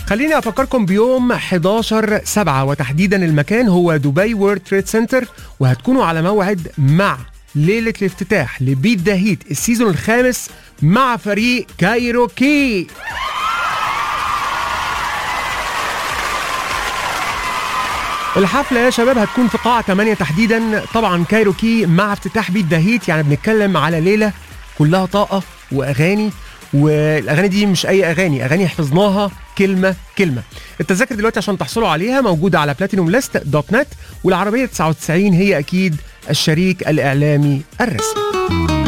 خليني افكركم بيوم 11 7 وتحديدا المكان هو دبي وورد تريد سنتر وهتكونوا على موعد مع ليلة الافتتاح لبيت ذا هيت السيزون الخامس مع فريق كايروكي الحفلة يا شباب هتكون في قاعة 8 تحديدا طبعا كايروكي مع افتتاح بيت ذا هيت يعني بنتكلم على ليلة كلها طاقة واغاني والاغاني دي مش اي اغاني اغاني حفظناها كلمه كلمه التذاكر دلوقتي عشان تحصلوا عليها موجوده على بلاتينوم ليست دوت نت والعربيه 99 هي اكيد الشريك الاعلامي الرسمي